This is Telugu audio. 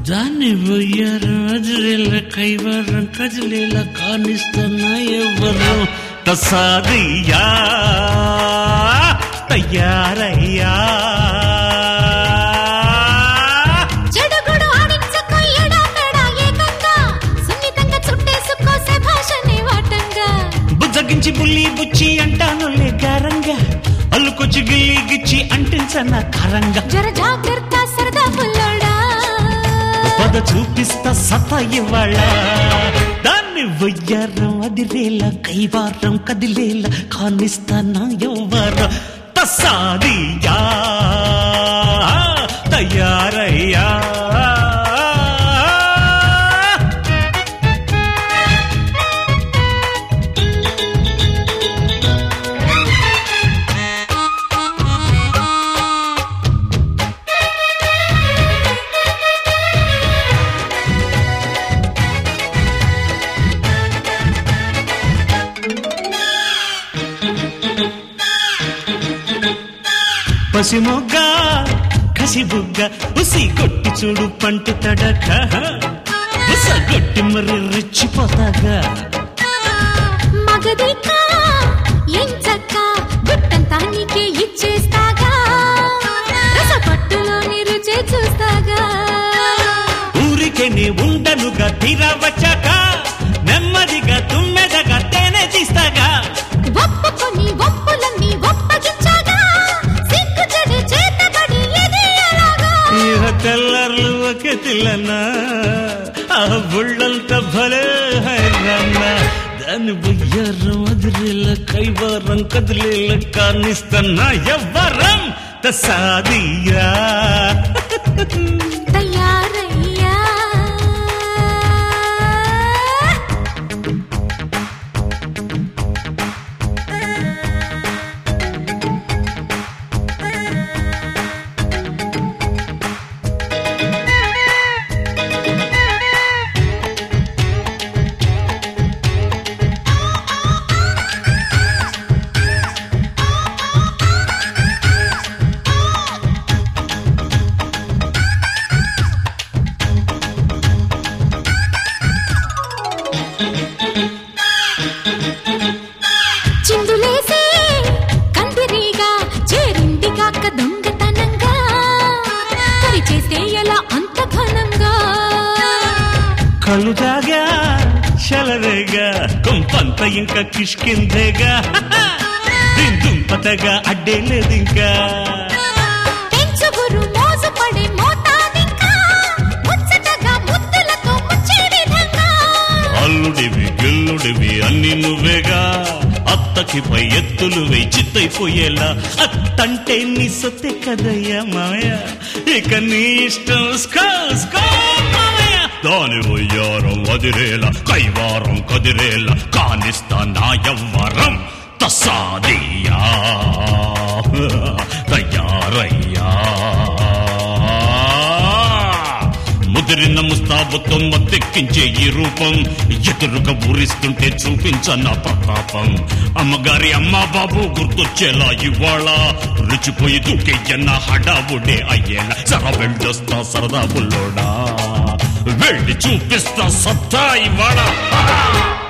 దాన్ని పోయారు అదిరేల కైవారం కదిలేలా కానిస్తున్నా ఎవరు తసాదియా తయారయ్యా చెడుగుడు ఆడించకు ఎడాపెడా ఏకంగా సున్నితంగా చుట్టేసుకో భాషని వాటంగా బుజ్జగించి బుల్లి బుచ్చి అంటాను గారంగా అల్లుకొచ్చి గిల్లి గిచ్చి అంటించన కారంగా జర జాగ్రత్త సరదా పుల్లోడా పద చూపిస్తా సత ఇవాళ దాన్ని వయ్యారం అదిరేలా కైవారం కదిలేలా కానిస్తానా ఎవ్వరం తసాదియా తయారయ్యా పసిమొగ్గ కసిబుగ్గ ఉసి కొట్టి చూడు పంటి తడక ఉస కొట్టి మరి రెచ్చిపోతాగా మగదిక ఎంచక్క గుట్టంతా నీకే ఇచ్చేస్తాగా రసపట్టులోని రుచే చూస్తాగా ఊరికే నీ ఉండనుగా తీరా వచ్చాక నెమ్మదిగా తుమ్మెదగా తేనె తీస్తాగా ఒప్పుకొని ఒప్పులన్నీ ఒప్పగించాగా సిగ్గు చెడు చేతబడి ఇది ఎలాగా ఇహ తెల్లర్లు ఒక తిల్లనా ఆ బుళ్ళంత భలే హైరాన్న దాని బుయ్యారం అదిరేల కైవారం కదిలేల కానిస్తన్నా ఎవ్వరం తసాదియా తయారయ్యా చిందులేసే కందిరీగా చేరింది కాక దొంగతనంగా కరి చేస్తే ఎలా అంత ఘనంగా కళ్ళు తాగా చలరేగా కొంపంత ఇంకా కిష్కిందేగా దీని దుంపతగా అడ్డే లేదు ఇంకా పెంచుగురు మోసపడే మోతాదింకా ముచ్చటగా ముద్దులతో ముచ్చే విధంగా అల్లుడివి గిల్లుడివి అన్ని నువ్వేగా అత్తకి పై ఎత్తులు వేయి చిత్తైపోయేలా అత్తంటే నీ సొత్తే కదయ్యా మామయ్య ఇక నీ ఇష్టం స్కో స్కో మామయ్య దాని వయ్యారం వదిరేలా కైవారం కదిరేలా కానిస్తా నా యవ్వరం తసాదియా తయారయ్యా ముదిరిన ముస్తాబుతో మత్తెక్కించే ఈ రూపం ఎదురుగా ఊరిస్తుంటే చూపించన్న ప్రతాపం అమ్మగారి అమ్మ బాబు గుర్తొచ్చేలా ఇవాళ రుచిపోయి దూకెయ్యన్న హడావుడే అయ్యేలా సర వెళ్ళొస్తా సరదా బుల్లోడా వెళ్ళి చూపిస్తా సత్తా ఇవాళ